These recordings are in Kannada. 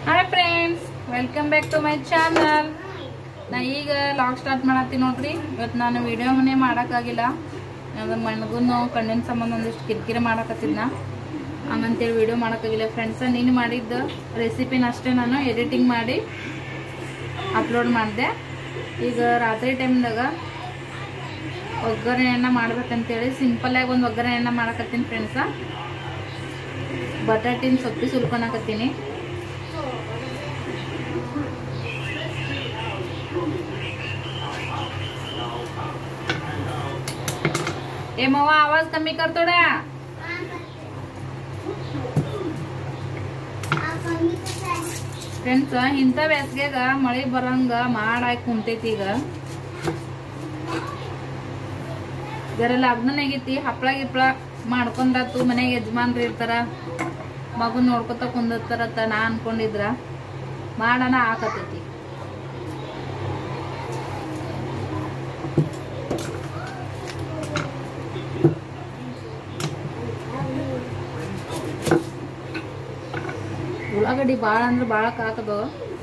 hi friends welcome back to my channel ನಾ ಈಗ ಲಾಗ್ ಸ್ಟಾರ್ಟ್ ಮಾಡತ್ತೀನಿ ನೋಡ್ರಿ ಇವತ್ತು ನಾನು ವಿಡಿಯೋನೇ ಮಾಡೋಕ್ಕಾಗಿಲ್ಲ ಅದು ಮಣ್ಗೂ ಕಣ್ಣಿನ ಸಂಬಂಧ ಒಂದಿಷ್ಟು ಕಿರಿಕಿರಿ ಮಾಡಕತ್ತಿದ್ನ ಹಂಗಂತೇಳಿ ವಿಡಿಯೋ ಮಾಡೋಕ್ಕಾಗಿಲ್ಲ ಫ್ರೆಂಡ್ಸ ನೀನು ಮಾಡಿದ್ದ ರೆಸಿಪಿನ ಅಷ್ಟೇ ನಾನು ಎಡಿಟಿಂಗ್ ಮಾಡಿ ಅಪ್ಲೋಡ್ ಮಾಡಿದೆ ಈಗ ರಾತ್ರಿ ಟೈಮ್ದಾಗ ಒಗ್ಗರಣೆಯನ್ನ ಮಾಡ್ಬೇಕಂತೇಳಿ ಸಿಂಪಲ್ಲಾಗಿ ಒಂದು ಒಗ್ಗರಣೆಯನ್ನ ಮಾಡಕತ್ತೀನಿ ಫ್ರೆಂಡ್ಸ ಬಟಾಟಿನ ಸೊಪ್ಪಿ ಸುಲ್ಕೊಳಕತ್ತೀನಿ ए मवा आवाज कमी कर थोडा ಫ್ರೆಂಡ್ಸ್ ಇಂಥ ಬೇಸಿಗೆಗ ಮಳೆ ಬರಂಗ ಮಾಡಾಕಿ ಕುಂತೈತಿ ಈಗ ಜರ ಲಾಕ್ಡೌನ್ ಆಗೈತಿ ಹಪ್ಳ ಗಿಪ್ಳ ಮಾಡ್ಕೊಂಡಾತು ಮನೆಗೆ ಯಜಮಾನ್ರು ಇರ್ತಾರ ಮಗನ್ ನೋಡ್ಕೊತ ಕುಂದಿರ್ತಾರತ್ತ ನಾ ಅನ್ಕೊಂಡಿದ್ರ ಮಾಡಣ ಆಕತೈತಿ ಉಳ್ಳಾಗಡ್ಡಿ ಭಾಳ ಅಂದ್ರೆ ಭಾಳ ಕಾಕದವ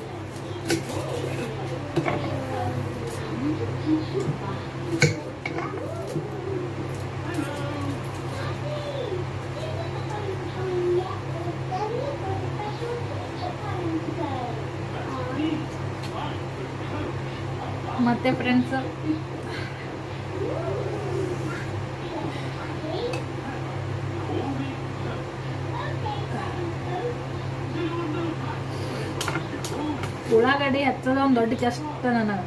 ಮತ್ತೆ ಫ್ರೆಂಡ್ಸ್ ಉಳ್ಳಾಗಡ್ಡಿ ಹಚ್ಚದ ಒಂದು ದೊಡ್ಡ ಕಷ್ಟ ನನಗೆ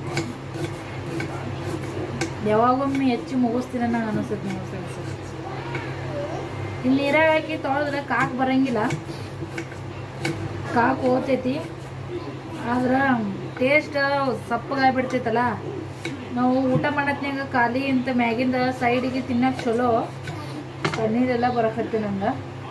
ಯಾವಾಗೊಮ್ಮೆ ಹೆಚ್ಚು ಮುಗಿಸ್ತೀನಿ ನಂಗೆ ಅನಿಸ್ತೈತಿ ನೀವು ಫ್ರೆಂಡ್ಸ್ ಇಲ್ಲಿ ನೀರಾಗ ಹಾಕಿ ತೊಳೆದ್ರೆ ಕಾಕ್ ಬರಂಗಿಲ್ಲ ಕಾಕ್ ಹೋತೈತಿ ಆದ್ರೆ ಟೇಸ್ಟ್ ಸಪ್ಪಗಾಗ್ಬಿಡ್ತೈತಲ್ಲ ನಾವು ಊಟ ಮಾಡತ್ನ್ಯಾಗ ಖಾಲಿ ಇಂಥ ಮ್ಯಾಗಿಂದ ಸೈಡಿಗೆ ತಿನ್ನಕ್ಕೆ ಚಲೋ ಪನ್ನೀರೆಲ್ಲ ಬರಕತ್ತಿ ನಂಗೆ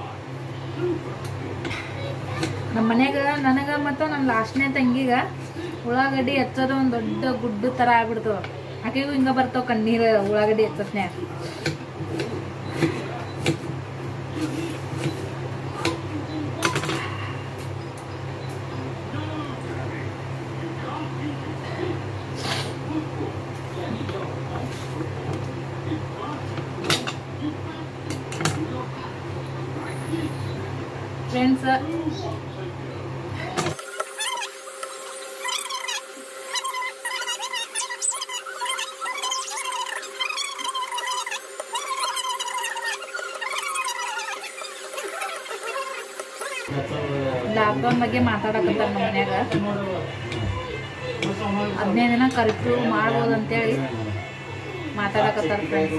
ನಮ್ಮ ಮನ್ಯಾಗ ನನಗ ಮತ್ತು ನಮ್ಮ ಲಾಸ್ಟ್ನೇ ತಂಗಿಗ ಉಳ್ಳಾಗಡ್ಡಿ ಹಚ್ಚೋದು ಒಂದು ದೊಡ್ಡ ಗುಡ್ಡು ಥರ ಆಗ್ಬಿಡ್ತಾವ ಆಕೆಗೂ ಹಿಂಗ ಬರ್ತಾವ ಕಣ್ಣೀರು ಉಳ್ಳಾಗಡ್ಡಿ ಹಚ್ಚತ್ನ್ಯಾಗ ಫ್ರೆಂಡ್ಸ್ ಲಾಕ್ಡೌನ್ ಬಗ್ಗೆ ಮಾತಾಡಕತ್ತಾರ ನಮ್ಮ ಮನ್ಯಾಗ ಹದಿನೈದು ದಿನ ಕರ್ಫ್ಯೂ ಮಾಡ್ಬೋದು ಅಂತೇಳಿ ಮಾತಾಡಕತ್ತಾರ ಫ್ರೆಂಡ್ಸ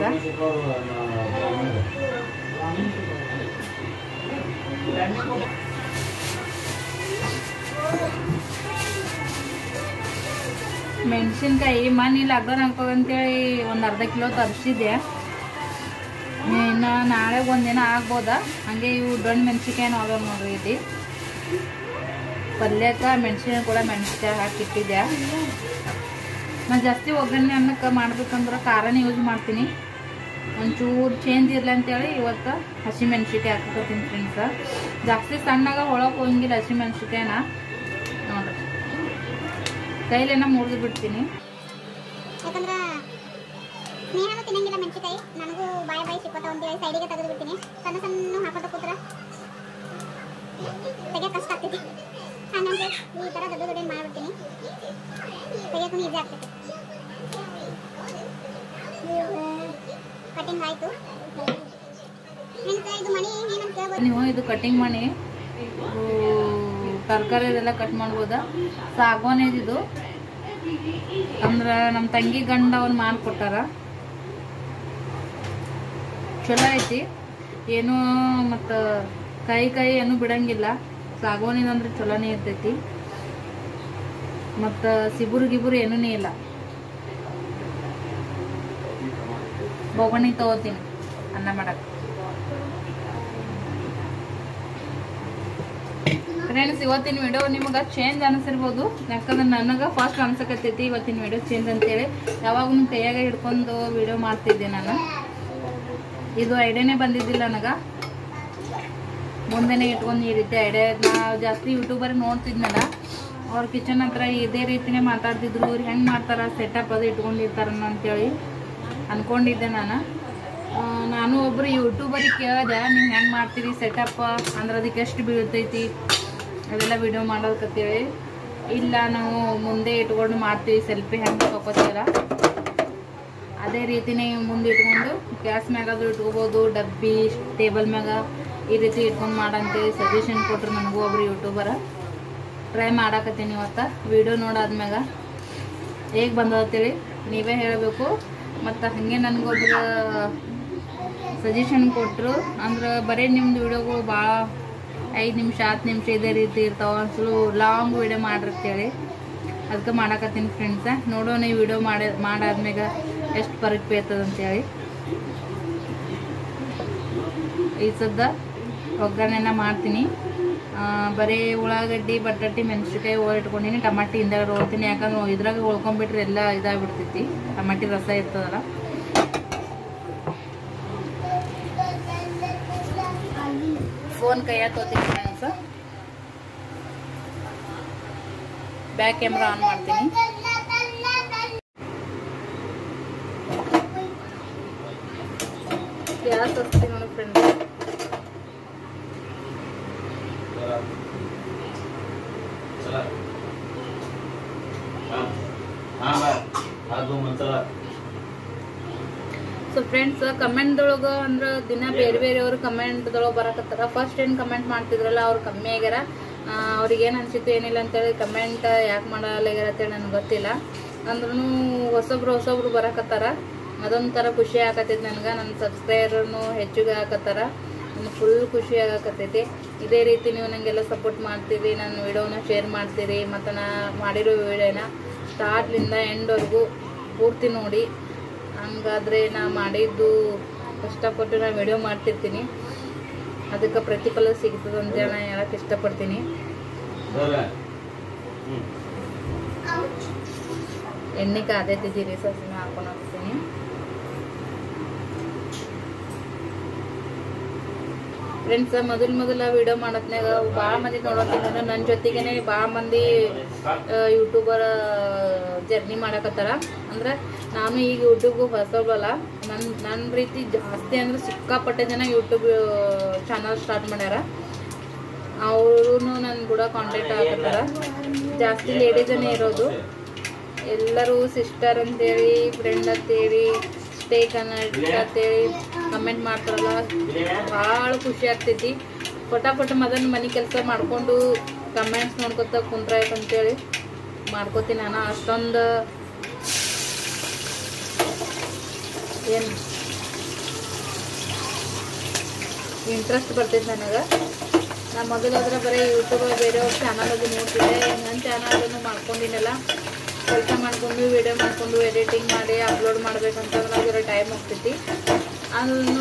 ಮೆಣಸಿನ್ಕಾಯಿ ಮನೆ ಲಾಕ್ಡೌನ್ ಹಾಕೋಂತೇಳಿ ಒಂದು ಅರ್ಧ ಕಿಲೋ ತರಿಸಿದ್ದೆ ಇನ್ನು ನಾಳೆ ಒಂದಿನ ಆಗ್ಬೋದ ಹಂಗೆ ಇವು ದೊಡ್ಡ ಮೆಣಸಿನ್ಕಾಯಿ ಅದಾವ ನೋಡ್ರಿ ಇಲ್ಲಿ ಪಲ್ಯಕ್ಕೆ ಮೆಣಸಿನ ಕೂಡ ಮೆಣಸಿನ್ಕಾಯಿ ಹಾಕಿಟ್ಟಿದ್ದೆ ನಾನು ಜಾಸ್ತಿ ಒಗ್ಗರಣೆ ಅನ್ನಕ್ಕೆ ಮಾಡ್ಬೇಕಂದ್ರೆ ಖಾರನೇ ಯೂಸ್ ಮಾಡ್ತೀನಿ ಒಂಚೂರು ಚೇಂಜ್ ಇರಲಿ ಅಂತೇಳಿ ಇವತ್ತು ಹಸಿ ಮೆಣಸಿನ್ಕಾಯಿ ಹಾಕ್ಕೊತೀನಿ ಫ್ರೆಂಡ್ಸ ಜಾಸ್ತಿ ಸಣ್ಣಗ ಒಳಗೆ ಹೋಗಂಗಿಲ್ಲ ಹಸಿ ಮೆಣಸಿನ್ಕಾಯಿನ ನೋಡ್ರಿ ಕೈಲೇನ ಮುರಿದು ಬಿಡ್ತೀನಿ ಯಾಕಂದ್ರ ಸ್ನೇಹನೂ ತಿನ್ನಂಗಿಲ್ಲ ಮೆಣಸಿನಕಾಯಿ ನನಗೂ ಬಾಯ ಬಾಯಿ ಸಿಕ್ಕತ್ತ ಅಂತೇಳಿ ಸೈಡಿಗೆ ತೆಗೆದು ಬಿಡ್ತೀನಿ ಸಣ್ಣ ಸಣ್ಣ ಹಾಕೋತ ಕೂತ್ರ ತೆಗಿಯಕ್ಕೆ ಕಷ್ಟ ಆಗ್ತೈತಿ ಹಂಗಂದ್ರೆ ಈ ಥರ ದೊಡ್ಡ ದೊಡ್ಡ ಮಾಡ್ಬಿಡ್ತೀನಿ ತೆಗಿಯಕ್ಕೂ ಈಸಿ ಆಗ್ತೈತಿ ಕಟಿಂಗ್ ಆಯಿತು ಮೆಣಸಿನಕಾಯಿ ಇದು ಮಣಿ ಏನಂತ ಕೇಳ್ಬೋದು ನೀವು ಇದು ಕಟಿಂಗ್ ಮಾಡಿ ತರಕಾರಿ ಇದೆಲ್ಲ ಕಟ್ ಮಾಡ್ಬೋದಾ ಸಾಗವಾನಿ ಇದು ಅಂದ್ರೆ ನಮ್ಮ ತಂಗಿ ಗಂಡ ಅವ್ರು ಮಾಡಿಕೊಟ್ಟಾರ ಚಲೋ ಐತಿ ಏನು ಮತ್ತು ಕೈ ಕೈ ಏನು ಬಿಡಂಗಿಲ್ಲ ಸಾಗವಾನಿದಂದ್ರೆ ಚಲೋನೇ ಇರ್ತೈತಿ ಮತ್ತು ಸಿಬುರು ಗಿಬುರು ಏನೂ ಇಲ್ಲ ಬೊಗಣಿ ತಗೋತೀನಿ ಅನ್ನ ಮಾಡಕ್ಕೆ ಫ್ರೆಂಡ್ಸ್ ಇವತ್ತಿನ ವಿಡಿಯೋ ನಿಮಗೆ ಚೇಂಜ್ ಅನಿಸಿರ್ಬೋದು ಯಾಕಂದ್ರೆ ನನಗೆ ಫಸ್ಟ್ ಅನ್ಸಕತ್ತೈತಿ ಇವತ್ತಿನ ವಿಡಿಯೋ ಚೇಂಜ್ ಅಂತೇಳಿ ಯಾವಾಗ ಕೈಯಾಗ ಹಿಡ್ಕೊಂಡು ವಿಡಿಯೋ ಮಾಡ್ತಿದ್ದೆ ನಾನು ಇದು ಐಡಿಯಾನೇ ಬಂದಿದ್ದಿಲ್ಲ ನನಗೆ ಮುಂದೆನೇ ಇಟ್ಕೊಂಡು ಈ ರೀತಿ ಐಡಿಯಾ ನಾ ಜಾಸ್ತಿ ಯೂಟ್ಯೂಬರ್ ನೋಡ್ತಿದ್ನಲ್ಲ ಅವ್ರ ಕಿಚನ್ ಹತ್ರ ಇದೇ ರೀತಿನೇ ಮಾತಾಡ್ತಿದ್ರು ಇವ್ರು ಹೆಂಗೆ ಮಾಡ್ತಾರ ಸೆಟಪ್ ಅದು ಇಟ್ಕೊಂಡಿರ್ತಾರನ್ನ ಅಂತೇಳಿ ಅಂದ್ಕೊಂಡಿದ್ದೆ ನಾನು ಆ, ನಾನು ಒಬ್ಬರು ಯೂಟ್ಯೂಬರಿಗೆ ಕೇಳಿದೆ ನೀವು ಹೆಂಗೆ ಮಾಡ್ತೀರಿ ಸೆಟಪ್ ಅಂದ್ರೆ ಅದಕ್ಕೆ ಎಷ್ಟು ಬೀಳ್ತೈತಿ ಅದೆಲ್ಲ ವಿಡಿಯೋ ಮಾಡೋದಕ್ಕಂತೇಳಿ ಇಲ್ಲ ನಾವು ಮುಂದೆ ಇಟ್ಕೊಂಡು ಮಾಡ್ತೀವಿ ಸೆಲ್ಫಿ ಹೆಂಗೆ ತಗೋತೀರ ಅದೇ ರೀತಿನೇ ಮುಂದೆ ಇಟ್ಕೊಂಡು ಗ್ಯಾಸ್ ಮ್ಯಾಗಾದ್ರೂ ಇಟ್ಕೋಬೋದು ಡಬ್ಬಿ ಟೇಬಲ್ ಮ್ಯಾಗ ಈ ರೀತಿ ಇಟ್ಕೊಂಡು ಮಾಡಂತೇಳಿ ಸಜೆಷನ್ ಕೊಟ್ರು ನನಗೂ ಒಬ್ರು ಯೂಟ್ಯೂಬರ ಟ್ರೈ ಮಾಡಾಕತ್ತೀನಿ ಇವತ್ತು ವಿಡಿಯೋ ನೋಡಾದ್ಮ್ಯಾಗ ಹೇಗೆ ಬಂದತ್ತೇಳಿ ನೀವೇ ಹೇಳಬೇಕು ಮತ್ತು ಹಾಗೆ ನನಗೊಬ್ರು ಸಜೆಷನ್ ಕೊಟ್ಟರು ಅಂದ್ರೆ ಬರೀ ನಿಮ್ದು ವಿಡಿಯೋಗಳು ಭಾಳ ಐದು ನಿಮಿಷ ಹತ್ತು ನಿಮಿಷ ಇದೇ ರೀತಿ ಇರ್ತಾವೆ ಒಂದ್ಸಲ ಲಾಂಗ್ ವಿಡಿಯೋ ಮಾಡಿರ್ತೇಳಿ ಅದಕ್ಕೆ ಮಾಡಾಕತ್ತೀನಿ ಫ್ರೆಂಡ್ಸ ನೋಡೋಣ ಈ ವಿಡಿಯೋ ಮಾಡಿ ಮಾಡಾದ್ಮ್ಯಾಗ ಎಷ್ಟು ಫರಕ್ ಬೀಳ್ತದೆ ಅಂತೇಳಿ ಈ ಸದ್ದ ಒಗ್ಗರಣೆನ ಮಾಡ್ತೀನಿ ಆ, ಬರೀ ಉಳ್ಳಾಗಡ್ಡಿ ಬಟಾಟಿ ಮೆಣಸಿನ್ಕಾಯಿ ಓರ್ ಇಟ್ಕೊಂಡಿನಿ ಟಮಾಟಿ ಹಿಂದೆ ಹೋಗ್ತೀನಿ ಯಾಕಂದ್ರೆ ಇದ್ರಾಗ ಉಳ್ಕೊಂಡ್ಬಿಟ್ರೆ ಎಲ್ಲ ಇದಾಗ್ಬಿಡ್ತೈತಿ ಟಮಾಟಿ ರಸ ಇರ್ತದಲ್ಲ ಫೋನ್ ಕೈಯಾಗ ತೊಗೋತೀನಿ ಫ್ರೆಂಡ್ಸ್ ಬ್ಯಾಕ್ ಕ್ಯಾಮ್ರಾ ಆನ್ ಮಾಡ್ತೀನಿ ಗ್ಯಾಸ್ ಹಚ್ತೀನಿ ನೋಡಿ ಫ್ರೆಂಡ್ಸ್ चला हाँ हाँ बाय हाथ दो मन चला ಸೊ ಫ್ರೆಂಡ್ಸ್ ಕಮೆಂಟ್ದೊಳಗೆ ಅಂದ್ರೆ ದಿನ ಬೇರೆ ಬೇರೆಯವರು ಕಮೆಂಟ್ದೊಳಗೆ ಬರಕತ್ತಾರ ಫಸ್ಟ್ ಏನು ಕಮೆಂಟ್ ಮಾಡ್ತಿದ್ರಲ್ಲ ಅವ್ರು ಕಮ್ಮಿ ಆಗ್ಯಾರ ಅವ್ರಿಗೆ ಏನು ಅನ್ಸಿತ್ತು ಏನಿಲ್ಲ ಅಂತೇಳಿ ಕಮೆಂಟ್ ಯಾಕೆ ಮಾಡಲಾಗ್ಯಾರ ಅಂತೇಳಿ ನನಗೆ ಗೊತ್ತಿಲ್ಲ ಅಂದ್ರೂ ಹೊಸಬ್ರು ಹೊಸಬ್ರು ಬರಕತ್ತಾರ ಅದೊಂಥರ ಖುಷಿ ಆಗತೈತಿ ನನಗೆ ನನ್ನ ಸಬ್ಸ್ಕ್ರೈಬರ್ನು ಹೆಚ್ಚಿಗೆ ಆಗತ್ತಾರ ನನಗೆ ಫುಲ್ ಖುಷಿ ಆಗಕತ್ತೈತಿ ಇದೇ ರೀತಿ ನೀವು ನನಗೆಲ್ಲ ಸಪೋರ್ಟ್ ಮಾಡ್ತೀರಿ ನನ್ನ ವಿಡಿಯೋನ ಶೇರ್ ಮಾಡ್ತೀರಿ ಮತ್ತು ನಾ ಮಾಡಿರೋ ವಿಡಿಯೋನ ಸ್ಟಾರ್ಟ್ಲಿಂದ ಎಂಡ್ವರೆಗೂ ಪೂರ್ತಿ ನೋಡಿ ಹಂಗಾದ್ರೆ ನಾ ಮಾಡಿದ್ದು ಕಷ್ಟಪಟ್ಟು ನಾ ವಿಡಿಯೋ ಮಾಡ್ತಿರ್ತೀನಿ ಅದಕ್ಕೆ ಪ್ರತಿಫಲ ಸಿಗ್ತದೆ ಅಂತ ನಾ ಹೇಳಕ್ಕೆ ಇಷ್ಟಪಡ್ತೀನಿ चला हम्म ಎಣ್ಣೆ ಕಾದೈತಿದ್ದೀರಿ ಸಸಿನ ಹಾಕೊಂಡು ಹೋಗ್ತೀನಿ ಫ್ರೆಂಡ್ಸ್ ಮೊದಲು ಮೊದಲ ವಿಡಿಯೋ ಮಾಡತ್ನಾಗ ಭಾಳ ಮಂದಿ ನೋಡೋತಿದ್ರು ನನ್ನ ಜೊತೆಗೇನೆ ಭಾಳ ಮಂದಿ ಯೂಟ್ಯೂಬರ್ ಜರ್ನಿ ಮಾಡಕತ್ತಾರ ಅಂದ್ರೆ ನಾನು ಈಗ ಯೂಟ್ಯೂಬ್ ಹೊಸಬಲ್ಲ ನನ್ನ ನನ್ನ ರೀತಿ ಜಾಸ್ತಿ ಅಂದ್ರೆ ಸಿಕ್ಕಾಪಟ್ಟೆ ಜನ ಯೂಟ್ಯೂಬ್ ಚಾನಲ್ ಸ್ಟಾರ್ಟ್ ಮಾಡ್ಯಾರ ಅವರು ನನ್ನ ಕೂಡ ಕಾಂಟ್ಯಾಕ್ಟ್ ಆಗತ್ತಾರ ಜಾಸ್ತಿ ಲೇಡೀಸನೇ ಇರೋದು ಎಲ್ಲರೂ ಸಿಸ್ಟರ್ ಅಂತೇಳಿ ಫ್ರೆಂಡ್ ಅಂತೇಳಿ ಸ್ಟೇ ಕನ್ನಡ ಅಂತೇಳಿ ಕಮೆಂಟ್ ಮಾಡ್ತಾರಲ್ಲ ಭಾಳ ಖುಷಿ ಆಗ್ತೈತಿ ಪಟಾಪಟ ಮೊದಲು ಮನೆ ಕೆಲಸ ಮಾಡ್ಕೊಂಡು ಕಮೆಂಟ್ಸ್ ನೋಡ್ಕೊತ ಕುಂತ್ರಾಯ್ತು ಅಂತೇಳಿ ಮಾಡ್ಕೋತೀನಿ ನಾನು ಅಷ್ಟೊಂದು ಏನು ಇಂಟ್ರೆಸ್ಟ್ ಬರ್ತೈತೆ ನನಗೆ ನಾ ಮೊದಲಾದ್ರೆ ಬರೀ ಯೂಟ್ಯೂಬ್ ಬೇರೆಯವ್ರ ಚಾನಲ್ ಅದು ನೋಡ್ತಿದ್ದೆ ನನ್ನ ಚಾನಲ್ ಅದನ್ನು ಮಾಡ್ಕೊಂಡಿನಲ್ಲ ಕೆಲಸ ಮಾಡ್ಕೊಂಡು ವಿಡಿಯೋ ಮಾಡ್ಕೊಂಡು ಎಡಿಟಿಂಗ್ ಮಾಡಿ ಅಪ್ಲೋಡ್ ಮಾಡ್ಬೇಕಂತಂದ್ರೆ ಅದರ ಟೈಮ್ ಹೋಗ್ತೈತಿ ಅದನ್ನು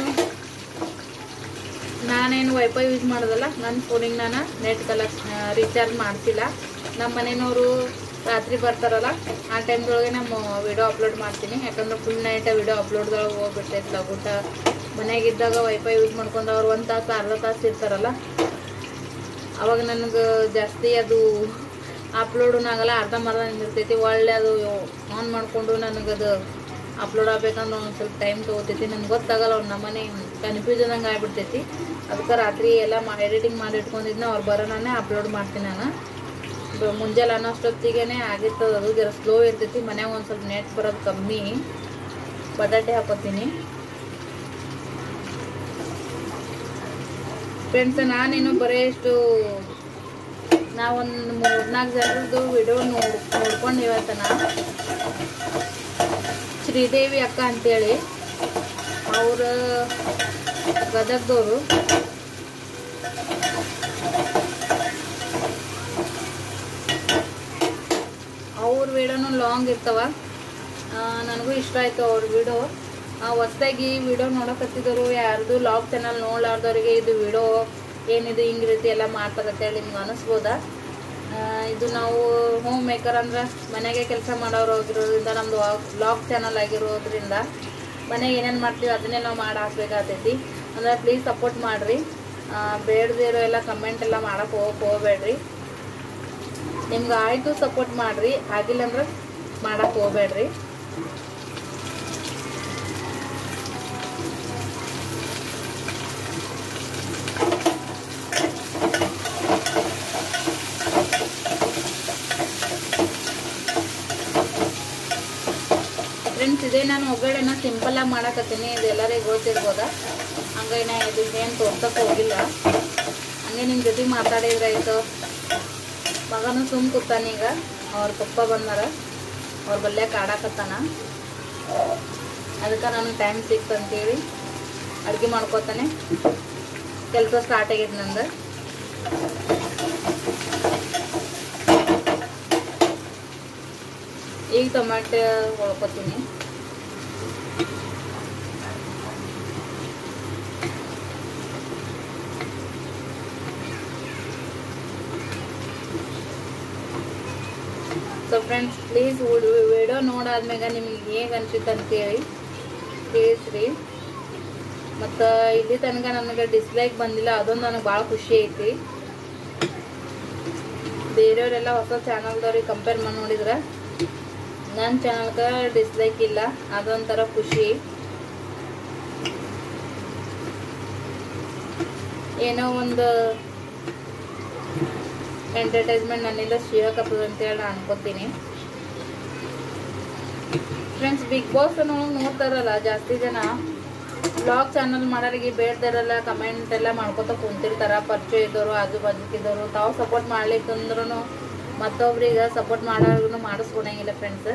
ನಾನೇನು ವೈಫೈ ಯೂಸ್ ಮಾಡೋದಲ್ಲ ನನ್ನ ಫೋನಿಗೆ ನಾನು ನೆಟ್ ಕಲೆಕ್ಟ್ ರೀಚಾರ್ಜ್ ಮಾಡ್ತಿಲ್ಲ ನಮ್ಮ ಮನೆಯವರು ರಾತ್ರಿ ಬರ್ತಾರಲ್ಲ ಆ ಟೈಮ್ದೊಳಗೆ ನಮ್ಮ ವಿಡಿಯೋ ಅಪ್ಲೋಡ್ ಮಾಡ್ತೀನಿ ಯಾಕಂದ್ರೆ ಫುಲ್ ನೈಟ್ ವಿಡಿಯೋ ಅಪ್ಲೋಡ್ದೊಳಗೆ ಹೋಗ್ಬಿಡ್ತೈತೆ ಲಗುಟ ಮನೆಯಾಗಿದ್ದಾಗ ವೈಫೈ ಯೂಸ್ ಮಾಡ್ಕೊಂಡು ಅವ್ರು ಒಂದು ತಾಸು ಅರ್ಧ ತಾಸು ಇರ್ತಾರಲ್ಲ ಅವಾಗ ನನಗೆ ಜಾಸ್ತಿ ಅದು ಅಪ್ಲೋಡೂ ಆಗಲ್ಲ ಅರ್ಧಂಬರ್ಧ ನಿಂದಿರ್ತೈತಿ ಒಳ್ಳೆ ಅದು ಆನ್ ಮಾಡಿಕೊಂಡು ನನಗದು ಅಪ್ಲೋಡ್ ಆಗ್ಬೇಕಂದ್ರೆ ಒಂದು ಸ್ವಲ್ಪ ಟೈಮ್ ತೊಗೋತೈತಿ ನನಗೆ ಗೊತ್ತಾಗಲ್ಲ ಅವ್ರು ನಮ್ಮನೆ ಕನ್ಫ್ಯೂಷನ್ ಹಂಗೆ ಆಗ್ಬಿಡ್ತೈತಿ ಅದಕ್ಕೆ ರಾತ್ರಿ ಎಲ್ಲ ಮಾ ಎಡಿಟಿಂಗ್ ಮಾಡಿ ಇಟ್ಕೊಂಡಿದ್ನ ಅವ್ರು ಬರೋನೇ ಅಪ್ಲೋಡ್ ಮಾಡ್ತೀನಿ ನಾನು ಬ- ಮುಂಜಾನೆ ಅನ್ನೋ ಅಷ್ಟೊತ್ತಿಗೆ ಆಗಿರ್ತದೆ ಅದು ಜರ ಸ್ಲೋ ಇರ್ತೈತಿ ಮನ್ಯಾಗ ಒಂದು ಸ್ವಲ್ಪ ನೆಟ್ ಬರೋದು ಕಮ್ಮಿ ಬಟಾಟೆ ಹಾಕೋತೀನಿ ಫ್ರೆಂಡ್ಸ್ ನಾನೇನು ಬರೀ ಎಷ್ಟು ನಾವೊಂದು ಮೂರ್ನಾಲ್ಕು ಜನರದ್ದು ವಿಡಿಯೋ ನೋಡ್ ನೋಡ್ಕೊಂಡು ಇವತ್ತನ ಶ್ರೀದೇವಿ ಅಕ್ಕ ಅಂತೇಳಿ ಅವ್ರ ಗದಗದವರು ಅವ್ರ ವಿಡಿಯೋನು ಲಾಂಗ್ ಇರ್ತಾವ ಆ, ನನಗೂ ಇಷ್ಟ ಆಯ್ತು ಅವ್ರ ವಿಡಿಯೋ ಹೊಸ್ದಾಗಿ ವಿಡಿಯೋ ನೋಡಕತ್ತಿದ್ರು ಯಾರ್ದು ಲಾಗ್ ಚಾನಲ್ ನೋಡ್ಲಾರ್ದವ್ರಿಗೆ ಇದು ವಿಡಿಯೋ ಏನಿದು ಹಿಂಗೆ ರೀತಿ ಎಲ್ಲ ಮಾಡ್ತಾರೆ ಅಂತೇಳಿ ನಿಮ್ಗೆ ಅನಿಸ್ಬೋದಾ ಆ, ಇದು ನಾವು ಹೋಮ್ ಮೇಕರ್ ಅಂದ್ರೆ ಮನೆಗೆ ಕೆಲಸ ಮಾಡೋರು ಆಗಿರೋದ್ರಿಂದ ನಮ್ಮದು ಲಾಗ್ ಚಾನಲ್ ಆಗಿರೋದ್ರಿಂದ ಮನೆಗೆ ಏನೇನು ಮಾಡ್ತೀವಿ ಅದನ್ನೇ ನಾವು ಮಾಡಿ ಹಾಕ್ಬೇಕಾಗ್ತೈತಿ ಅಂದ್ರೆ ಪ್ಲೀಸ್ ಸಪೋರ್ಟ್ ಮಾಡಿರಿ ಬೇಡದಿರೋ ಎಲ್ಲ ಕಮೆಂಟ್ ಎಲ್ಲ ಮಾಡಕ್ಕೆ ಹೋಗಕ್ಕೆ ಹೋಗ್ಬೇಡ್ರಿ ನಿಮ್ಗೆ ಆಯಿತು ಸಪೋರ್ಟ್ ಮಾಡಿರಿ ಆಗಿಲ್ಲ ಅಂದ್ರೆ ಮಾಡಕ್ಕೆ ಹೋಗ್ಬೇಡ್ರಿ ಫ್ರೆಂಡ್ಸ್ ಇದೇ ನಾನು ಒಗ್ಗರಣೆನ ಸಿಂಪಲ್ಲಾಗಿ ಮಾಡಕತ್ತೀನಿ ಇದು ಎಲ್ಲರಿಗೆ ಗೊತ್ತಿರ್ಬೋದ ಹಂಗಾಗಿ ನಾ ಇದು ಏನು ತೋರ್ಸಕ್ಕೆ ಹೋಗಿಲ್ಲ ಹಂಗೆ ನಿಮ್ಮ ಜೊತೆ ಮಾತಾಡಿದ್ರೆ ಆಯಿತು ಮಗನೂ ಸುಮ್ ಕೂತಾನೀಗ ಅವ್ರ ಪಪ್ಪ ಬಂದಾರ ಅವ್ರ ಬಲ್ಯಾಕ ಆಡಾಕತ್ತಾನ ಅದಕ್ಕೆ ನನಗೆ ಟೈಮ್ ಸಿಕ್ತು ಅಂತೇಳಿ ಅಡುಗೆ ಮಾಡ್ಕೋತಾನೆ ಕೆಲಸ ಸ್ಟಾರ್ಟ್ ಆಗೈತೆ ನಂದು ಈಗ ಟೊಮ್ಯಾಟೊ ಹೊಳ್ಕೊತೀನಿ ಸೊ ಫ್ರೆಂಡ್ಸ್ ಪ್ಲೀಸ್ ವಿಡಿಯೋ ನೋಡಾದ್ಮ್ಯಾಗ ನಿಮಗೆ ಹೇಗೆ ಅನ್ಸಿತ್ತು ಅಂತೇಳಿ ತಿಳಿಸ್ರಿ ಮತ್ತು ಇಲ್ಲಿ ತನಕ ನನಗೆ ಡಿಸ್ಲೈಕ್ ಬಂದಿಲ್ಲ ಅದೊಂದು ನನಗೆ ಭಾಳ ಖುಷಿ ಐತಿ ಬೇರೆಯವರೆಲ್ಲ ಹೊಸ ಚಾನಲ್ದವ್ರಿಗೆ ಕಂಪೇರ್ ಮಾಡಿ ನೋಡಿದ್ರೆ ನನ್ನ ಚಾನಲ್ಗೆ ಡಿಸ್ಲೈಕ್ ಇಲ್ಲ ಅದೊಂಥರ ಖುಷಿ ಏನೋ ಒಂದು ಎಂಟರ್ಟೈನ್ಮೆಂಟ್ ನನ್ನಿಂದ ಸಿಗಕತ್ತದ ಅಂತೇಳಿ ನಾನು ಅನ್ಕೋತೀನಿ ಫ್ರೆಂಡ್ಸ್ ಬಿಗ್ ಬಾಸ್ ಅನ್ನೋದು ನೋಡ್ತಾರಲ್ಲ ಜಾಸ್ತಿ ಜನ ಬ್ಲಾಗ್ ಚಾನಲ್ ಮಾಡೋರಿಗೆ ಬೇಡ್ದಾರಲ್ಲ ಕಮೆಂಟ್ ಎಲ್ಲ ಮಾಡ್ಕೊತ ಕುಂತಿರ್ತಾರ ಪರಿಚಯ ಇದ್ದವರು ಆಜು ಬಾಜುಕಿದ್ದವರು ತಾವು ಸಪೋರ್ಟ್ ಮಾಡ್ಲಿಕ್ಕಂದ್ರೂ ಮತ್ತೊಬ್ರಿಗೆ ಸಪೋರ್ಟ್ ಮಾಡೋರ್ಗು ಮಾಡಿಸ್ಕೊಳಂಗಿಲ್ಲ ಫ್ರೆಂಡ್ಸ್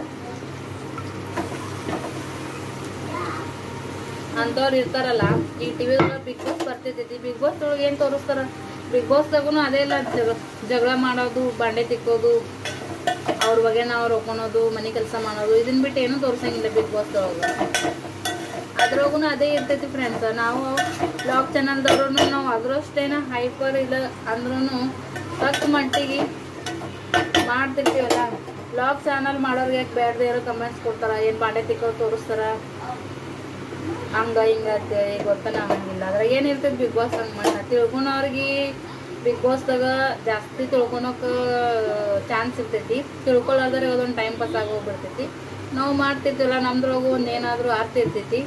ಅಂಥವ್ರು ಇರ್ತಾರಲ್ಲ ಈ ಟಿವಿ ಬಿಗ್ ಬಾಸ್ ಬರ್ತಿರ್ತೈತಿ ಬಿಗ್ ಬಾಸ್ ಒಳಗೆ ಏನು ತೋರಿಸ್ತಾರ ಬಿಗ್ ಬಾಸ್ದಾಗೂ ಅದೇ ಇಲ್ಲ ಜಗ ಜಗಳ ಮಾಡೋದು ಬಾಂಡೆ ತಿಕ್ಕೋದು ಅವ್ರ ಬಗ್ಗೆ ನಾವು ರೊಕೊಳೋದು ಮನೆ ಕೆಲಸ ಮಾಡೋದು ಇದನ್ನ ಬಿಟ್ಟು ಏನೂ ತೋರ್ಸಂಗಿಲ್ಲ ಬಿಗ್ ಬಾಸ್ ಒಳಗೆ ಅದ್ರಾಗೂ ಅದೇ ಇರ್ತೈತಿ ಫ್ರೆಂಡ್ಸ್ ನಾವು ಬ್ಲಾಗ್ ಚಾನಲ್ದವ್ರು ನಾವು ಅದ್ರಷ್ಟೇನ ಹೈಪರ್ ಇಲ್ಲ ಅಂದ್ರೂ ತಕ್ಕ ಮಟ್ಟಿಗೆ ಮಾಡ್ತಿರ್ತೀವಲ್ಲ ಬ್ಲಾಗ್ ಚಾನಲ್ ಮಾಡೋರಿಗೆ ಯಾಕೆ ಬೇಡದೇ ಇರೋ ಕಮೆಂಟ್ಸ್ ಕೊಡ್ತಾರ ಏನು ಬಾಂಡೆ ತಿಕ್ಕೋದು ತೋರಿಸ್ತಾರ ಹಂಗ ಹಿಂಗ ಅಂತೇಳಿ ಗೊತ್ತಾನ ಆಗಂಗಿಲ್ಲ ಅದ್ರಾಗ ಏನಿರ್ತೈತಿ ಬಿಗ್ ಬಾಸ್ ಹಂಗೆ ಮಾಡ ತಿಳ್ಕೊಳೋರ್ಗೆ ಬಿಗ್ ಬಾಸ್ದಾಗ ಜಾಸ್ತಿ ತಿಳ್ಕೊಳಕ್ ಚಾನ್ಸ್ ಇರ್ತೈತಿ ತಿಳ್ಕೊಳ್ಳೋದ್ರೆ ಅದೊಂದು ಟೈಮ್ ಪಾಸ್ ಆಗೋಗ್ಬಿಡ್ತೈತಿ ನಾವು ಮಾಡ್ತಿರ್ತೀವಲ್ಲ ನಮ್ದ್ರೊಳಗು ಒಂದು ಏನಾದರೂ ಆಗ್ತಿರ್ತೈತಿ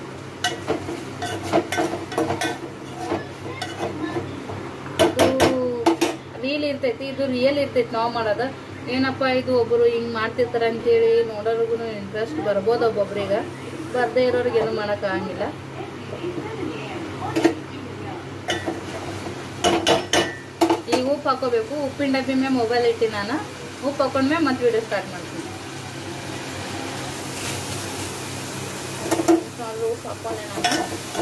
ಅದು ರೀಲ್ ಇರ್ತೈತಿ ಇದು ರಿಯಲ್ ಇರ್ತೈತಿ ನಾವು ಮಾಡೋದು ಏನಪ್ಪ ಇದು ಒಬ್ಬರು ಹಿಂಗೆ ಮಾಡ್ತಿರ್ತಾರೆ ಅಂತೇಳಿ ನೋಡೋರ್ಗು ಇಂಟ್ರೆಸ್ಟ್ ಬರ್ಬೋದು ಒಬ್ಬೊಬ್ರಿಗೆ ಬರ್ದೇ ಇರೋರಿಗೆ ಏನು ಮಾಡೋಕ್ಕಾಗಂಗಿಲ್ಲ ಈಗ ಉಪ್ಪು ಹಾಕೋಬೇಕು ಉಪ್ಪಿನ ಡಬ್ಬಿ ಮೇಲೆ ಮೊಬೈಲ್ ಇಟ್ಟು ನಾನು ಉಪ್ಪು ಹಾಕೊಂಡ್ಮೇಲೆ ಮತ್ತೆ ವಿಡಿಯೋ ಸ್ಟಾರ್ಟ್ ಮಾಡ್ತೀನಿ ನೋಡ್ರಿ ಉಪ್ಪು ಹಾಕೊಂಡೆ ನಾನು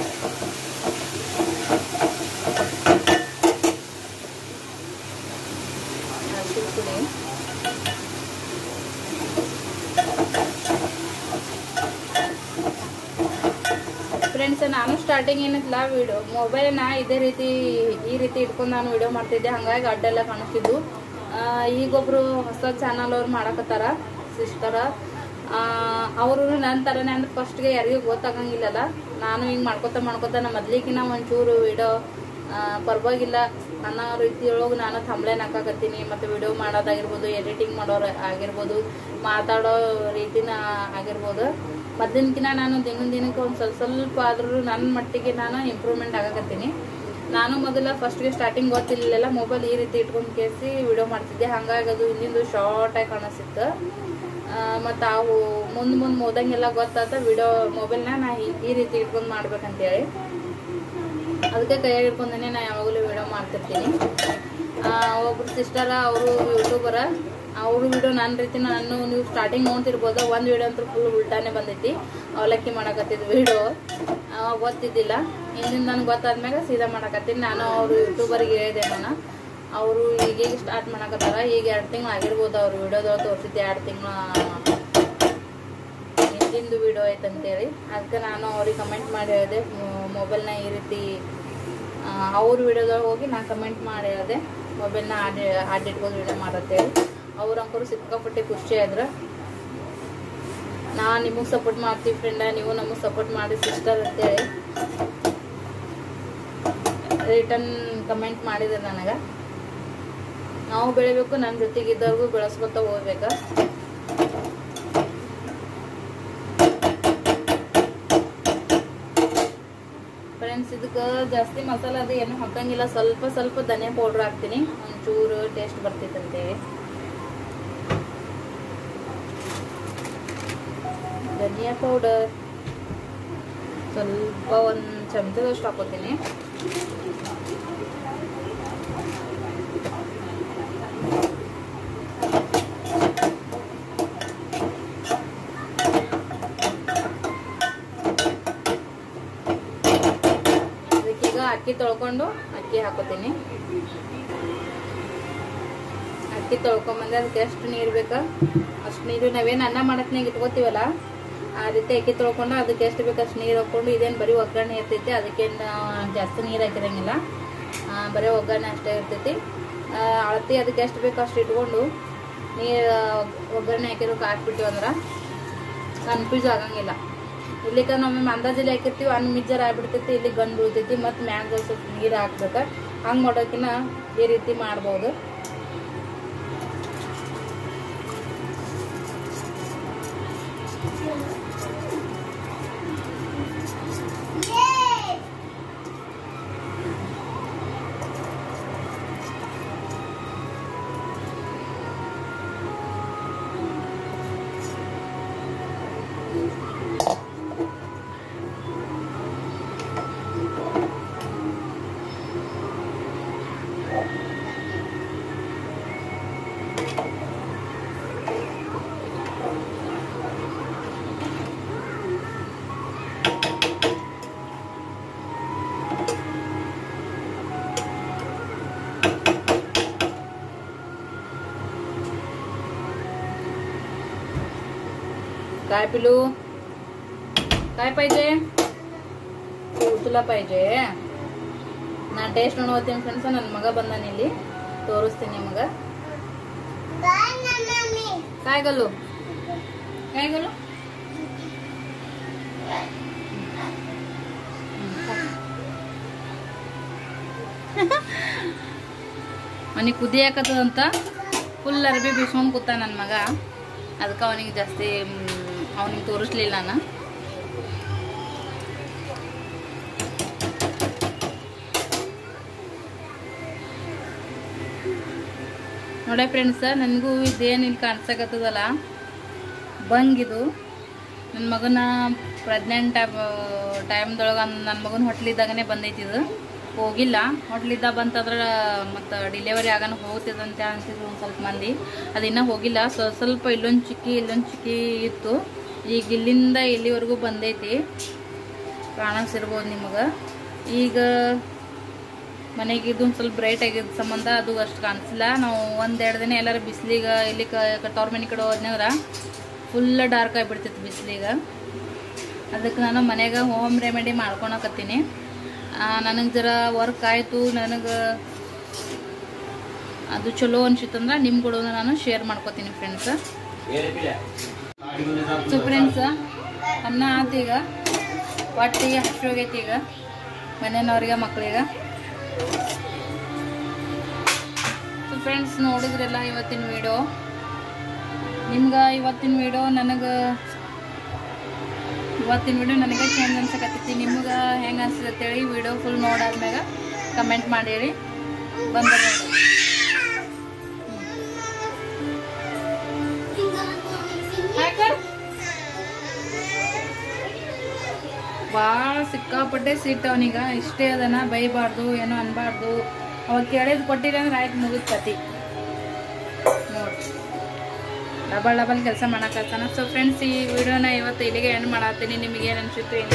ಅರ್ಶಿಣ ಪುಡಿ ಫ್ರೆಂಡ್ಸ್ ನಾನು ಸ್ಟಾರ್ಟಿಂಗ್ ಏನಿತ್ತಲ್ಲ ವಿಡಿಯೋ ಮೊಬೈಲ್ನ ಇದೇ ರೀತಿ ಈ ರೀತಿ ಇಟ್ಕೊಂಡು ನಾನು ವಿಡಿಯೋ ಮಾಡ್ತಿದ್ದೆ ಹಾಗಾಗಿ ಅಡ್ಡೆಲ್ಲ ಕಾಣಿಸ್ತಿದ್ದು ಆ, ಈಗೊಬ್ರು ಹೊಸ ಚಾನಲ್ ಅವ್ರು ಮಾಡಕತ್ತಾರ ಸಿಸ್ಟರ ಅವರು ನನ್ನ ಥರನೇ ಅಂದ್ರೆ ಫಸ್ಟ್ಗೆ ಯಾರಿಗೂ ಗೊತ್ತಾಗಂಗಿಲ್ಲಲ್ಲ ನಾನು ಹಿಂಗೆ ಮಾಡ್ಕೊತ ಮಾಡ್ಕೊತ ನಮ್ಮ ಮೊದ್ಲಿಗಿನ ಒಂಚೂರು ವಿಡಿಯೋ ಪರವಾಗಿಲ್ಲ ಅನ್ನೋ ರೀತಿಯೊಳಗೆ ನಾನು ಥಂಬ್ಲೇನ್ ಹಾಕಾಕತ್ತೀನಿ ಮತ್ತು ವಿಡಿಯೋ ಮಾಡೋದಾಗಿರ್ಬೋದು ಎಡಿಟಿಂಗ್ ಮಾಡೋರು ಆಗಿರ್ಬೋದು ಮಾತಾಡೋ ರೀತಿನ ಆಗಿರ್ಬೋದು ಮೊದಲಿನಕಿನ ನಾನು ದಿನ ದಿನಕ್ಕೆ ಒಂದು ಸ್ವಲ್ಪ ಸ್ವಲ್ಪ ಆದ್ರೂ ನನ್ನ ಮಟ್ಟಿಗೆ ನಾನು ಇಂಪ್ರೂವ್ಮೆಂಟ್ ಆಗಕತ್ತೀನಿ ನಾನು ಮೊದಲ ಫಸ್ಟ್ಗೆ ಸ್ಟಾರ್ಟಿಂಗ್ ಗೊತ್ತಿರಲಿಲ್ಲ ಮೊಬೈಲ್ ಈ ರೀತಿ ಇಟ್ಕೊಂಡು ಕೇಸಿ ವಿಡಿಯೋ ಮಾಡ್ತಿದ್ದೆ ಹಾಗಾಗಿ ಅದು ಹಿಂದಿಂದು ಶಾರ್ಟಾಗಿ ಕಾಣಿಸ್ತಿತ್ತು ಮತ್ತು ಅವು ಮುಂದೆ ಮುಂದೆ ಓದಂಗೆಲ್ಲ ಗೊತ್ತಾತ ವಿಡಿಯೋ ಮೊಬೈಲ್ನ ನಾ ಈ- ಈ ರೀತಿ ಇಟ್ಕೊಂಡು ಮಾಡ್ಬೇಕಂತೇಳಿ ಅದಕ್ಕೆ ಕೈಯಾಗಿ ಇಟ್ಕೊಂಡೇ ನಾ ಯಾವಾಗಲೂ ವಿಡಿಯೋ ಮಾಡ್ತಿರ್ತೀನಿ ಆ, ಒಬ್ರು ಸಿಸ್ಟರ ಅವರು ಯೂಟ್ಯೂಬರ ಅವರು ವಿಡಿಯೋ ನನ್ನ ರೀತಿ ನಾನು ನೀವು ಸ್ಟಾರ್ಟಿಂಗ್ ನೋಡ್ತಿರ್ಬೋದು ಒಂದು ವಿಡಿಯೋ ಅಂತೂ ಫುಲ್ ಉಲ್ಟಾನೇ ಬಂದೈತಿ ಅವಲಕ್ಕಿ ಮಾಡಕತ್ತಿದ್ದು ವಿಡಿಯೋ ಅವಾಗ ಗೊತ್ತಿದ್ದಿಲ್ಲ ಹಿಂದಿಂದ ನನಗೆ ಗೊತ್ತಾದ್ಮ್ಯಾಗ ಸೀದಾ ಮಾಡಕತ್ತೀನಿ ನಾನು ಅವರು ಯೂಟ್ಯೂಬರಿಗೆ ಹೇಳಿದೆ ನಾನು ಅವರು ಈಗೀಗ ಸ್ಟಾರ್ಟ್ ಮಾಡಕತ್ತಾರ ಈಗ ಎರಡು ತಿಂಗಳು ಆಗಿರ್ಬೋದು ಅವ್ರು ವಿಡಿಯೋದೊಳಗೆ ತೋರಿಸಿದ್ದೆ ಎರಡು ತಿಂಗಳ ಹಿಂದಿಂದು ವಿಡಿಯೋ ಐತೆ ಅಂತೇಳಿ ಅದಕ್ಕೆ ನಾನು ಅವ್ರಿಗೆ ಕಮೆಂಟ್ ಮಾಡಿ ಹೇಳಿದೆ ಮೊಬೈಲ್ನ ಈ ರೀತಿ ಆ, ಅವ್ರ ವಿಡಿಯೋದೊಳಗೆ ಹೋಗಿ ನಾನು ಕಮೆಂಟ್ ಮಾಡಿ ಹೇಳಿದೆ ಮೊಬೈಲ್ನ ಆಡ್ ಆಡ್ ಇಟ್ಕೊಂಡು ವಿಡಿಯೋ ಮಾಡತ್ತೇಳಿ ಅವ್ರ ಅಂಕರು ಸಿಕ್ಕಾಪಟ್ಟೆ ಖುಷಿ ಆದ್ರೆ ನಾ ನಿಮಗೆ ಸಪೋರ್ಟ್ ಮಾಡ್ತೀವಿ ಫ್ರೆಂಡ ನೀವು ನಮಗೆ ಸಪೋರ್ಟ್ ಮಾಡಿ ಸಿಸ್ಟರ್ ಅಂತೇಳಿ ರಿಟರ್ನ್ ಕಮೆಂಟ್ ಮಾಡಿದ್ರು ನನಗೆ ನಾವು ಬೆಳಿಬೇಕು ನನ್ನ ಜೊತೆಗೆ ಇದ್ದವ್ರಿಗೂ ಬೆಳೆಸ್ಕೊತ ಹೋಗ್ಬೇಕು ಫ್ರೆಂಡ್ಸ್ ಇದಕ್ಕೆ ಜಾಸ್ತಿ ಮಸಾಲ ಅದು ಏನು ಹಾಕಂಗಿಲ್ಲ ಸ್ವಲ್ಪ ಸ್ವಲ್ಪ ಧನಿಯಾ ಪೌಡ್ರ್ ಹಾಕ್ತೀನಿ ಒಂಚೂರು ಟೇಸ್ಟ್ ಬರ್ತೈತಂತೇಳಿ ಧನಿಯಾ ಪೌಡರ್ ಸ್ವಲ್ಪ ಒಂದು ಚಮಚದಷ್ಟು ಹಾಕೋತೀನಿ ಅದಕ್ಕೀಗ ಅಕ್ಕಿ ತೊಳ್ಕೊಂಡು ಅಕ್ಕಿ ಹಾಕೋತೀನಿ ಅಕ್ಕಿ ತೊಳ್ಕೊಂಬಂದೆ ಅದಕ್ಕೆ ಎಷ್ಟು ನೀರು ಬೇಕಾ ಅಷ್ಟು ನೀರು ನಾವೇನು ಅನ್ನ ಮಾಡತ್ನಾಗ ಇಟ್ಕೋತೀವಲ್ಲ ಆ ರೀತಿ ಅಕ್ಕಿ ತೊಳ್ಕೊಂಡು ಅದಕ್ಕೆ ಎಷ್ಟು ಬೇಕು ಅಷ್ಟು ನೀರು ಹಾಕ್ಕೊಂಡು ಇದೇನು ಬರೀ ಒಗ್ಗರಣೆ ಇರ್ತೈತಿ ಅದಕ್ಕೇನು ಜಾಸ್ತಿ ನೀರು ಹಾಕಿರಂಗಿಲ್ಲ ಆ, ಬರೀ ಒಗ್ಗರಣೆ ಅಷ್ಟೇ ಇರ್ತೈತಿ ಆ, ಅಳತಿ ಅದಕ್ಕೆ ಎಷ್ಟು ಬೇಕು ಅಷ್ಟು ಇಟ್ಕೊಂಡು ನೀರು ಒಗ್ಗರಣೆ ಹಾಕಿರೋಕೆ ಹಾಕ್ಬಿಟ್ಟಿವಿ ಅಂದ್ರೆ ಕನ್ಫ್ಯೂಸ್ ಆಗಂಗಿಲ್ಲ ಇಲ್ಲಿಕ ನಾವು ಅಂದಾಜಲ್ಲಿ ಹಾಕಿರ್ತೀವಿ ಅನ್ ಮಿಜ್ಜರ್ ಆಗ್ಬಿಡ್ತೈತಿ ಇಲ್ಲಿ ಗಂಡು ಉಳಿತೈತಿ ಮತ್ತು ಮ್ಯಾಗ ಸ್ವಲ್ಪ ನೀರು ಹಾಕ್ಬೇಕು ಹಂಗೆ ಮಾಡೋಕಿನ ಈ ರೀತಿ ಮಾಡ್ಬೋದು काय पिलू काय पाहिजे तुला पाहिजे ನಾ ಟೇಸ್ಟ್ ನೋಡ್ತೀನಿ ಫ್ರೆಂಡ್ಸ್ ನನ್ನ ಮಗ ಬಂದಾನ ಇಲ್ಲಿ ತೋರಿಸ್ತೀನಿ ಮಗ काय गलू काय गलू ಅವನಿಗೆ ಕುದಿಯಾಕತ್ತದಂತ ಫುಲ್ ಅರ್ಬಿ ಬಿಸ್ಕೊಂಡ್ ಕೂತ ನನ್ನ ಮಗ ಅದಕ್ಕೆ ಅವನಿಗೆ ಜಾಸ್ತಿ ಅವನಿಗೆ ತೋರಿಸ್ಲಿಲ್ಲ ನಾನು ನೋಡೇ ಫ್ರೆಂಡ್ಸ ನನಗೂ ಇದೇನು ಇಲ್ಲಿ ಕಾಣಿಸಕತ್ತದಲ್ಲ ಬಂಗಿದು ನನ್ನ ಮಗನ ಪ್ರೆಗ್ನೆಂಟ್ ಟೈಮ್ದೊಳಗೆ ನನ್ನ ಮಗನ ಹೊಟ್ಲಿದ್ದಾಗನೇ ಬಂದೈತಿ ಇದು ಹೋಗಿಲ್ಲ ಹೊಟ್ಲಿದ್ದಾಗ ಬಂತಂದ್ರೆ ಮತ್ತು ಡಿಲಿವರಿ ಆಗೋಣ ಹೋಗ್ತದಂತ ಅಂತಿದ್ರು ಒಂದು ಸ್ವಲ್ಪ ಮಂದಿ ಅದು ಇನ್ನೂ ಹೋಗಿಲ್ಲ ಸ್ವ ಸ್ವಲ್ಪ ಇಲ್ಲೊಂದು ಚಿಕ್ಕಿ ಇಲ್ಲೊಂದು ಚಿಕ್ಕಿ ಇತ್ತು ಈಗ ಇಲ್ಲಿಂದ ಇಲ್ಲಿವರೆಗೂ ಬಂದೈತಿ ಕಾಣಿಸಿರ್ಬೋದು ನಿಮಗೆ ಈಗ ಮನೆಗೆ ಇದೊಂದು ಸ್ವಲ್ಪ ಬ್ರೈಟ್ ಆಗಿದ್ದ ಸಂಬಂಧ ಅದು ಅಷ್ಟು ಕಾಣಿಸಿಲ್ಲ ನಾವು ಒಂದೆರಡು ದಿನ ಎಲ್ಲಾರು ಬಿಸಿಲಿಗೆ ಇಲ್ಲಿ ಕ ತವ್ರ ಮನೆ ಕಡೆ ಹೋದ್ನಂದ್ರೆ ಫುಲ್ ಡಾರ್ಕ್ ಆಗಿಬಿಡ್ತೈತಿ ಬಿಸಿಲಿಗೆ ಅದಕ್ಕೆ ನಾನು ಮನೆಗೆ ಹೋಮ್ ರೆಮಿಡಿ ಮಾಡ್ಕೊಳಕತ್ತೀನಿ ನನಗೆ ಜರ ವರ್ಕ್ ಆಯಿತು ನನಗೆ ಅದು ಚಲೋ ಅನ್ಸಿತ್ತಂದ್ರೆ ನಿಮ್ಮ ಕೂಡ ನಾನು ಶೇರ್ ಮಾಡ್ಕೊತೀನಿ ಫ್ರೆಂಡ್ಸ್ ಸೊ ಫ್ರೆಂಡ್ಸ್ ಅನ್ನ ಆತು ಈಗ ಹೊಟ್ಟಿಗೆ ಹಸಿ ಹೋಗೈತಿ ಈಗ ಮನೆಯವ್ರಿಗೆ ಮಕ್ಕಳಿಗೆ ಸೊ ಫ್ರೆಂಡ್ಸ್ ನೋಡಿದ್ರಲ್ಲ ಇವತ್ತಿನ ವಿಡಿಯೋ ನಿಮ್ಗೆ ಇವತ್ತಿನ ವಿಡಿಯೋ ನನಗೆ ಇವತ್ತಿನ ವಿಡಿಯೋ ನನಗೆ ಚೇಂಜ್ ಅನ್ಸಕತ್ತೈತಿ ನಿಮ್ಗೆ ಹೆಂಗೆ ಅನ್ಸ್ತದೆ ಅಂತೇಳಿ ವಿಡಿಯೋ ಫುಲ್ ನೋಡಾದ್ಮ್ಯಾಗ ಕಮೆಂಟ್ ಮಾಡಿರಿ ಬಂದ ಭಾಳ ಸಿಕ್ಕಾಪಟ್ಟೆ ಸಿಟ್ಟು ಅವನೀಗ ಇಷ್ಟೇ ಅದನ್ನ ಬೈಬಾರ್ದು ಏನೋ ಅನ್ಬಾರ್ದು ಅವಾಗ ಕೇಳಿದ್ ಕೊಟ್ಟಿಲ್ಲ ಅಂದ್ರೆ ಆಯ್ತು ಮುಗಿದ್ ಕತಿ ನೋಡಿ ಡಬಲ್ ಡಬಲ್ ಕೆಲಸ ಮಾಡಕತ್ತಾನ ಸೊ ಫ್ರೆಂಡ್ಸ್ ಈ ವಿಡಿಯೋನ ಇವತ್ತು ಇಲ್ಲಿಗೆ ಎಂಡ್ ಮಾಡತ್ತೀನಿ ನಿಮಗೆ ಏನು ಅನ್ಸಿತ್ತು ಏನು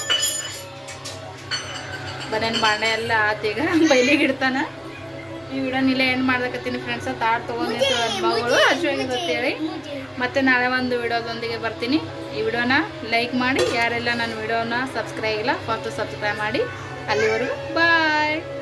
ಬನೇನು ಬಾಂಡೆ ಎಲ್ಲ ಆತೀಗ ಬೈಲಿಗೆ ಇಡ್ತಾನ ಈ ವಿಡಿಯೋನ ಇಲ್ಲೇ ಎಂಡ್ ಮಾಡ್ದಕತ್ತೀನಿ ಫ್ರೆಂಡ್ಸ್ ತಾಟ್ ತೊಗೊಂಡು ಅನುಭವಗಳು ಹಸುವಾಗಿದೆ ಅಂತೇಳಿ ಮತ್ತೆ ನಾಳೆ ಒಂದು ವಿಡಿಯೋದೊಂದಿಗೆ ಬರ್ತೀನಿ ಈ ವಿಡಿಯೋನ ಲೈಕ್ ಮಾಡಿ ಯಾರೆಲ್ಲ ನನ್ನ ವಿಡಿಯೋನ ಸಬ್ಸ್ಕ್ರೈಬ್ ಇಲ್ಲ ಫಸ್ಟ್ ಸಬ್ಸ್ಕ್ರೈಬ್ ಮಾಡಿ ಅಲ್ಲಿವರೆಗೂ ಬಾಯ್